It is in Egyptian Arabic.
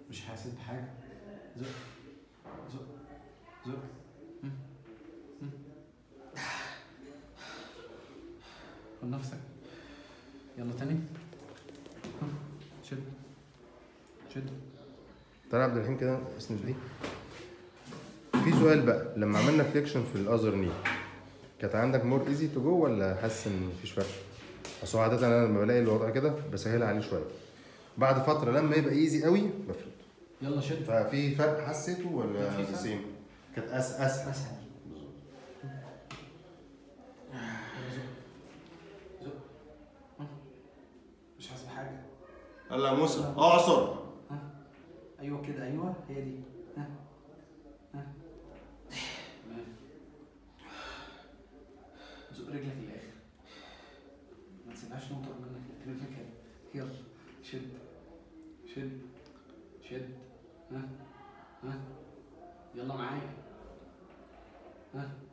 مش حاسس بحاجه زق زق زق مم. مم. خد نفسك يلا تاني ها. شد شد تعالى يا عبد الرحيم كده اسند دي في سؤال بقى لما عملنا فليكشن في الاذر ني كانت عندك مور ايزي تو جو ولا حاسس ان مفيش فرق؟ اصل هو عاده انا لما بلاقي الوضع كده بسهلها عليه شويه بعد فتره لما يبقى ايزي قوي بفرد يلا شد ففي فرق حسيته ولا في فرق. سيم؟ كانت أس اسهل اسهل يلا زق زق ها. مش حاسس بحاجه يلا يا موسى اعصر ايوه كده ايوه هي دي ها ها تمام زق رجلك للاخر ما تسيبهاش تنطر منك رجلك كده يلا شد شد شد ها ها يلا معايا ها